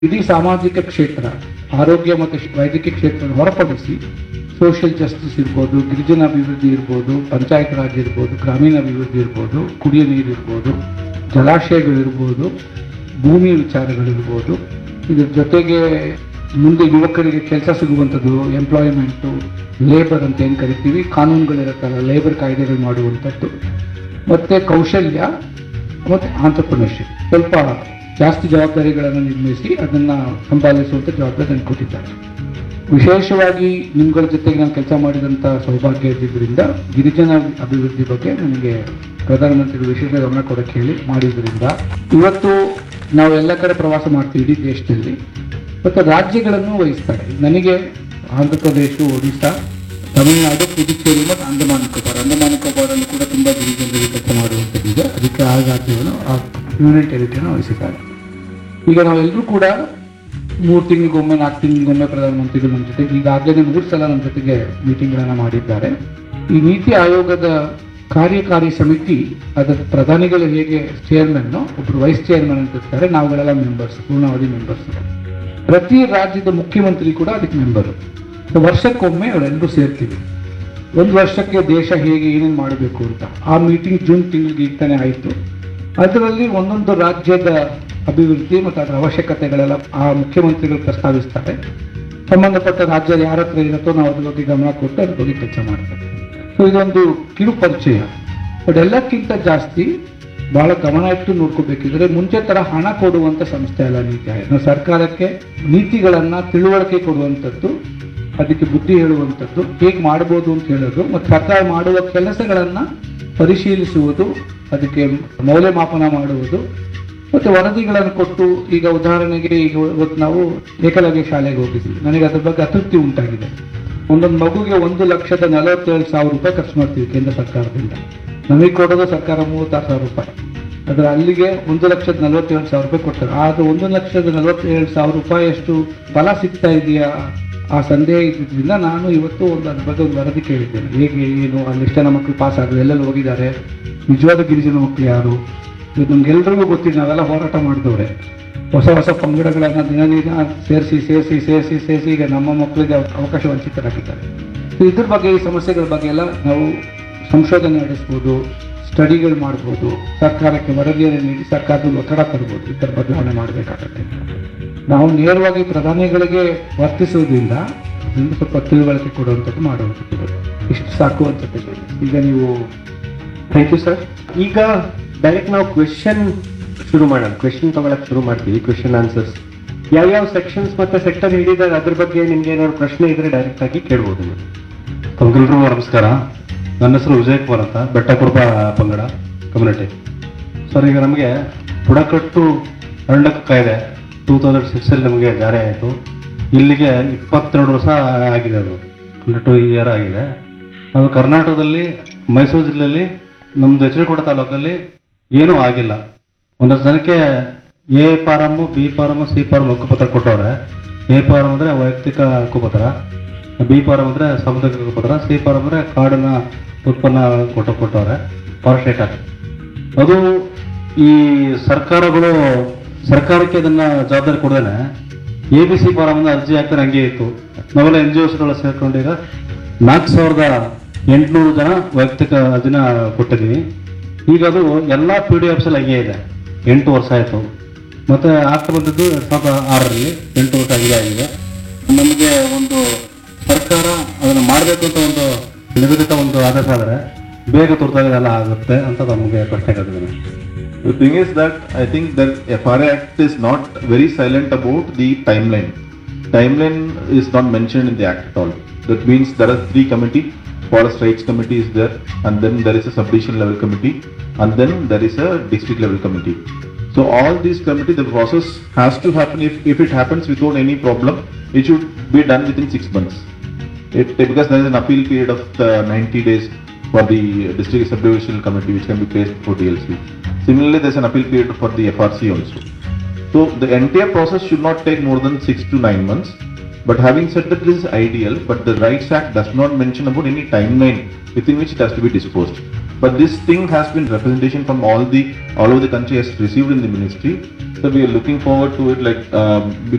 ಇಡೀ ಸಾಮಾಜಿಕ ಕ್ಷೇತ್ರ ಆರೋಗ್ಯ ಮತ್ತು ಶ್- ವೈದ್ಯಕೀಯ ಕ್ಷೇತ್ರ ಹೊರಪಡಿಸಿ ಸೋಷಿಯಲ್ ಜಸ್ಟಿಸ್ ಇರ್ಬೋದು ಗಿರಿಜನ ಅಭಿವೃದ್ಧಿ ಇರ್ಬೋದು ಪಂಚಾಯತ್ ರಾಜ್ ಇರ್ಬೋದು ಗ್ರಾಮೀಣ ಅಭಿವೃದ್ಧಿ ಇರ್ಬೋದು ಕುಡಿಯ ನೀರು ಇರ್ಬೋದು ಜಲಾಶಯಗಳಿರ್ಬೋದು ಭೂಮಿ ವಿಚಾರಗಳಿರ್ಬೋದು ಇದ್ರ ಜೊತೆಗೆ ಮುಂದೆ ಯುವಕರಿಗೆ ಕೆಲಸ ಸಿಗುವಂಥದ್ದು ಎಂಪ್ಲಾಯ್ಮೆಂಟು ಲೇಬರ್ ಅಂತ ಏನು ಕರಿತೀವಿ ಕಾನೂನುಗಳಿರುತ್ತಲ್ಲ ಲೇಬರ್ ಕಾಯ್ದೆಗಳು ಮಾಡುವಂಥದ್ದು ಮತ್ತು ಕೌಶಲ್ಯ ಮತ್ತು ಆಂಟರ್ಪ್ರಿನರ್ಶಿಪ್ ಸ್ವಲ್ಪ ಜಾಸ್ತಿ ಜವಾಬ್ದಾರಿಗಳನ್ನು ನಿರ್ಮಿಸಿ ಅದನ್ನು ಸಂಪಾದಿಸುವಂಥ ಜವಾಬ್ದಾರಿ ನನಗೆ ಕೊಟ್ಟಿದ್ದಾರೆ ವಿಶೇಷವಾಗಿ ನಿಮ್ಗಳ ಜೊತೆಗೆ ನಾನು ಕೆಲಸ ಮಾಡಿದಂಥ ಸೌಭಾಗ್ಯ ಇದ್ದಿದ್ದರಿಂದ ಗಿರಿಜನ ಅಭಿವೃದ್ಧಿ ಬಗ್ಗೆ ನನಗೆ ಪ್ರಧಾನಮಂತ್ರಿಗಳು ವಿಶೇಷ ಗಮನ ಕೊಡಕ್ಕೆ ಹೇಳಿ ಮಾಡಿದ್ರಿಂದ ಇವತ್ತು ನಾವು ಎಲ್ಲ ಕಡೆ ಪ್ರವಾಸ ಮಾಡ್ತೀವಿ ಇಡೀ ದೇಶದಲ್ಲಿ ಮತ್ತು ರಾಜ್ಯಗಳನ್ನು ವಹಿಸ್ತಾರೆ ನನಗೆ ಆಂಧ್ರ ಪ್ರದೇಶ ಒಡಿಶಾ ತಮಿಳುನಾಡು ಪುದುಚೇರಿ ಮತ್ತು ಅಂಡಮಾನ್ ನಿಕೋಬಾರ್ ಅಂಡಮಾನ್ ನಿಕೋಬಾರಲ್ಲಿ ಕೂಡ ತುಂಬ ಗಿರಿಜನರಿಗೆ ಕೆಲಸ ಮಾಡುವಂಥದ್ದಿದೆ ಅದಕ್ಕೆ ಆ ರಾಜ್ಯವನ್ನು ಆ ಯೂನಿಯನ್ ಟೆರಿಟರಿಯನ್ನು ವಹಿಸಿದ್ದಾರೆ ಈಗ ನಾವೆಲ್ಲರೂ ಕೂಡ ಮೂರು ತಿಂಗಳಿಗೊಮ್ಮೆ ನಾಲ್ಕು ತಿಂಗಳಿಗೊಮ್ಮೆ ಪ್ರಧಾನಮಂತ್ರಿಗಳು ನಮ್ಮ ಜೊತೆಗೆ ಈಗಾಗಲೇ ಮೂರು ಸಲ ನಮ್ಮ ಜೊತೆಗೆ ಮೀಟಿಂಗ್ಗಳನ್ನು ಮಾಡಿದ್ದಾರೆ ಈ ನೀತಿ ಆಯೋಗದ ಕಾರ್ಯಕಾರಿ ಸಮಿತಿ ಅದರ ಪ್ರಧಾನಿಗಳು ಹೇಗೆ ಚೇರ್ಮನ್ ಒಬ್ಬರು ವೈಸ್ ಚೇರ್ಮನ್ ಅಂತ ಇರ್ತಾರೆ ನಾವುಗಳೆಲ್ಲ ಮೆಂಬರ್ಸ್ ಪೂರ್ಣಾವಧಿ ಮೆಂಬರ್ಸ್ ಪ್ರತಿ ರಾಜ್ಯದ ಮುಖ್ಯಮಂತ್ರಿ ಕೂಡ ಅದಕ್ಕೆ ಮೆಂಬರು ವರ್ಷಕ್ಕೊಮ್ಮೆ ಅವರೆಲ್ಲರೂ ಸೇರ್ತೀವಿ ಒಂದು ವರ್ಷಕ್ಕೆ ದೇಶ ಹೇಗೆ ಏನೇನು ಮಾಡಬೇಕು ಅಂತ ಆ ಮೀಟಿಂಗ್ ಜೂನ್ ತಿಂಗಳಿಗೆ ಈಗ ತಾನೇ ಆಯಿತು ಅದರಲ್ಲಿ ಒಂದೊಂದು ರಾಜ್ಯದ ಅಭಿವೃದ್ಧಿ ಮತ್ತು ಅದರ ಅವಶ್ಯಕತೆಗಳೆಲ್ಲ ಆ ಮುಖ್ಯಮಂತ್ರಿಗಳು ಪ್ರಸ್ತಾವಿಸ್ತಾರೆ ಸಂಬಂಧಪಟ್ಟ ರಾಜ್ಯದ ಯಾರ ಹತ್ರ ಇರುತ್ತೋ ನಾವು ಅದ್ರ ಬಗ್ಗೆ ಗಮನ ಕೊಟ್ಟು ಅದ್ರ ಬಗ್ಗೆ ಕೆಲಸ ಮಾಡ್ತೇವೆ ಸೊ ಇದೊಂದು ಕಿರು ಪರಿಚಯ ಬಟ್ ಎಲ್ಲಕ್ಕಿಂತ ಜಾಸ್ತಿ ಬಹಳ ಗಮನ ಇಟ್ಟು ನೋಡ್ಕೋಬೇಕಿದ್ರೆ ಮುಂಚೆ ತರ ಹಣ ಕೊಡುವಂತ ಸಂಸ್ಥೆ ಅಲ್ಲ ನೀತಿ ಆಯೋಗ ನಾವು ಸರ್ಕಾರಕ್ಕೆ ನೀತಿಗಳನ್ನ ತಿಳುವಳಿಕೆ ಕೊಡುವಂಥದ್ದು ಅದಕ್ಕೆ ಬುದ್ಧಿ ಹೇಳುವಂಥದ್ದು ಹೇಗೆ ಮಾಡ್ಬೋದು ಅಂತ ಹೇಳೋದು ಮತ್ತು ಸರ್ಕಾರ ಮಾಡುವ ಕೆಲಸಗಳನ್ನ ಪರಿಶೀಲಿಸುವುದು ಅದಕ್ಕೆ ಮೌಲ್ಯಮಾಪನ ಮಾಡುವುದು ಮತ್ತೆ ವರದಿಗಳನ್ನು ಕೊಟ್ಟು ಈಗ ಉದಾಹರಣೆಗೆ ಈಗ ಇವತ್ತು ನಾವು ಏಕಲವ್ಯ ಶಾಲೆಗೆ ಹೋಗಿದ್ವಿ ನನಗೆ ಅದ್ರ ಬಗ್ಗೆ ಅತೃಪ್ತಿ ಉಂಟಾಗಿದೆ ಒಂದೊಂದು ಮಗುಗೆ ಒಂದು ಲಕ್ಷದ ನಲವತ್ತೇಳು ಸಾವಿರ ರೂಪಾಯಿ ಖರ್ಚು ಮಾಡ್ತೀವಿ ಕೇಂದ್ರ ಸರ್ಕಾರದಿಂದ ನಮಗೆ ಕೊಡೋದು ಸರ್ಕಾರ ಮೂವತ್ತಾರು ಸಾವಿರ ರೂಪಾಯಿ ಅದರ ಅಲ್ಲಿಗೆ ಒಂದು ಲಕ್ಷದ ನಲವತ್ತೇಳು ಸಾವಿರ ರೂಪಾಯಿ ಕೊಡ್ತಾರೆ ಆದ್ರೆ ಒಂದು ಲಕ್ಷದ ನಲವತ್ತೇಳು ಸಾವಿರ ರೂಪಾಯಿ ಅಷ್ಟು ಫಲ ಸಿಗ್ತಾ ಇದೆಯಾ ಆ ಸಂದೇಹ ಇದ್ದಿದ್ದರಿಂದ ನಾನು ಇವತ್ತು ಒಂದು ಅದ್ರ ಬಗ್ಗೆ ಒಂದು ವರದಿ ಕೇಳಿದ್ದೇನೆ ಹೇಗೆ ಏನು ಅಲ್ಲಿ ಎಷ್ಟು ಜನ ಮಕ್ಕಳು ಪಾಸ್ ಆದ್ರು ಎಲ್ಲೆಲ್ಲಿ ಹೋಗಿದ್ದಾರೆ ನಿಜವಾದ ಗಿರಿಜನ ಮಕ್ಕಳು ಯಾರು ಇದು ನಮ್ಗೆಲ್ರಿಗೂ ಗೊತ್ತಿದೆ ನಾವೆಲ್ಲ ಹೋರಾಟ ಮಾಡಿದವ್ರೆ ಹೊಸ ಹೊಸ ಪಂಗಡಗಳನ್ನ ದಿನ ದಿನ ಸೇರಿಸಿ ಸೇರಿಸಿ ಸೇರಿಸಿ ಸೇರಿಸಿ ಈಗ ನಮ್ಮ ಮಕ್ಕಳಿಗೆ ಅವಕಾಶ ವಂಚಿತರಾಗಿದ್ದಾರೆ ಸೊ ಇದ್ರ ಬಗ್ಗೆ ಈ ಸಮಸ್ಯೆಗಳ ಬಗ್ಗೆ ಎಲ್ಲ ನಾವು ಸಂಶೋಧನೆ ನಡೆಸ್ಬೋದು ಸ್ಟಡಿಗಳು ಮಾಡ್ಬೋದು ಸರ್ಕಾರಕ್ಕೆ ವರದಿಯನ್ನು ನೀಡಿ ಸರ್ಕಾರದ ಒತ್ತಡ ತರ್ಬೋದು ಈ ಥರ ಬದಲಾವಣೆ ಮಾಡಬೇಕಾಗತ್ತೆ ನಾವು ನೇರವಾಗಿ ಪ್ರಧಾನಿಗಳಿಗೆ ವರ್ತಿಸುವುದಿಲ್ಲ ಅದರಿಂದ ಸ್ವಲ್ಪ ತಿಳುವಳಿಕೆ ಕೊಡುವಂಥದ್ದು ಮಾಡುವಂಥದ್ದು ಇಷ್ಟು ಸಾಕುವಂಥದ್ದು ಈಗ ನೀವು ಥ್ಯಾಂಕ್ ಯು ಸರ್ ಈಗ ಡೈರೆಕ್ಟ್ ನಾವು ಕ್ವೆಶನ್ ಶುರು ಮಾಡೋಣ ಕ್ವೆಶನ್ ತಗೊಳಕ್ ಶುರು ಮಾಡ್ತೀವಿ ಕ್ವೆಶನ್ ಆನ್ಸರ್ಸ್ ಯಾವ್ಯಾವ ಸೆಕ್ಷನ್ಸ್ ಮತ್ತೆ ಸೆಕ್ಟರ್ ಹಿಡಿದಾಗ ಅದ್ರ ಬಗ್ಗೆ ನಿಮ್ಗೆ ಏನಾದ್ರು ಪ್ರಶ್ನೆ ಇದ್ರೆ ಡೈರೆಕ್ಟ್ ಆಗಿ ಕೇಳ್ಬೋದು ನೀವು ತಮಗೆಲ್ರಿಗೂ ನಮಸ್ಕಾರ ನನ್ನ ಹೆಸರು ವಿಜಯ್ ಕುಮಾರ್ ಅಂತ ಬೆಟ್ಟ ಕುರುಬ ಪಂಗಡ ಕಮ್ಯುನಿಟಿ ಸರ್ ಈಗ ನಮಗೆ ಬುಡಕಟ್ಟು ಅರಣ್ಯಕ ಕಾಯ್ದೆ ಟೂ ತೌಸಂಡ್ ಸಿಕ್ಸಲ್ಲಿ ನಮಗೆ ಜಾರಿ ಆಯಿತು ಇಲ್ಲಿಗೆ ಇಪ್ಪತ್ತೆರಡು ವರ್ಷ ಆಗಿದೆ ಅದು ಅಂದರೆ ಟೂ ಇಯರ್ ಆಗಿದೆ ಅದು ಕರ್ನಾಟಕದಲ್ಲಿ ಮೈಸೂರು ಜಿಲ್ಲೆಯಲ್ಲಿ ನಮ್ಮದು ಎಚ್ ಡಿ ಕೋಟೆ ತಾಲೂಕಲ್ಲಿ ಏನೂ ಆಗಿಲ್ಲ ಒಂದಷ್ಟು ಜನಕ್ಕೆ A form B form C form ಹಕ್ಕುಪತ್ರ ಕೊಟ್ಟವ್ರೆ ಎ ಫಾರಮ್ ಅಂದರೆ ವೈಯಕ್ತಿಕ ಹಕ್ಕುಪತ್ರ ಬಿ ಫಾರಮ್ ಅಂದರೆ ಸಾಮುದಾಯಿಕ ಹಕ್ಕುಪತ್ರ ಸಿ ಫಾರಮ್ ಅಂದರೆ ಕಾಡಿನ ಉತ್ಪನ್ನ ಕೊಟ್ಟು ಕೊಟ್ಟವ್ರೆ ಫಾರೆಸ್ಟ್ ರೇಟ್ ಅದು ಈ ಸರ್ಕಾರಗಳು ಸರ್ಕಾರಕ್ಕೆ ಅದನ್ನ ಜವಾಬ್ದಾರಿ ಕೊಡದೇನೆ ಎ ಬಿ ಸಿ ಫಾರಮ್ ಅರ್ಜಿ ಹಾಕ್ತಾರೆ ಹಂಗೆ ಇತ್ತು ನಾವೆಲ್ಲ ಎನ್ ಜಿ ಒಸ್ಗಳ ಸೇರ್ಕೊಂಡು ಈಗ ನಾಲ್ಕು ಸಾವಿರದ ಎಂಟುನೂರು ಜನ ವೈಯಕ್ತಿಕ ಅರ್ಜಿನ ಕೊಟ್ಟಿದ್ದೀವಿ ಈಗ ಅದು ಎಲ್ಲ ಪಿ ಡಿ ಎಫ್ಸಲ್ಲಿ ಹಂಗೆ ಇದೆ ಎಂಟು ವರ್ಷ ಆಯಿತು ಮತ್ತೆ ಆಗ್ತಾ ಬಂದದ್ದು ಎರಡು ಸಾವಿರದ ಆರರಲ್ಲಿ ಎಂಟು ವರ್ಷ ಆಗಿದೆ ಆಗಿದೆ ನಮಗೆ ಒಂದು ಸರ್ಕಾರ ಅದನ್ನು ಮಾಡಬೇಕು ಅಂತ ಒಂದು ನಿಗದಿತ ಒಂದು ಆದೇಶ ಆದರೆ ಬೇಗ ತುರ್ತಾಗಿ ಇದೆಲ್ಲ ಆಗುತ್ತೆ ಅಂತ ನಮಗೆ ಪ್ರಶ್ನೆ ಕೇಳ್ತಿದ್ದೀನಿ The thing is that I think that FRA Act is not very silent about the timeline. Timeline is not mentioned in the Act at all. That means there are three committee, Forest Rights Committee is there, and then there is a subdivision level committee, and then there is a district level committee. So all these committee, the process has to happen. If, if it happens without any problem, it should be done within six months. It, because there is an appeal period of uh, 90 days for the district subdivisional committee which can be placed for DLC. Similarly, there is an appeal period for the FRC also. So the entire process should not take more than six to nine months. But having said that, this is ideal, but the Rights Act does not mention about any timeline within which it has to be disposed. But this thing has been representation from all the all over the country has received in the ministry. So we are looking forward to it like um,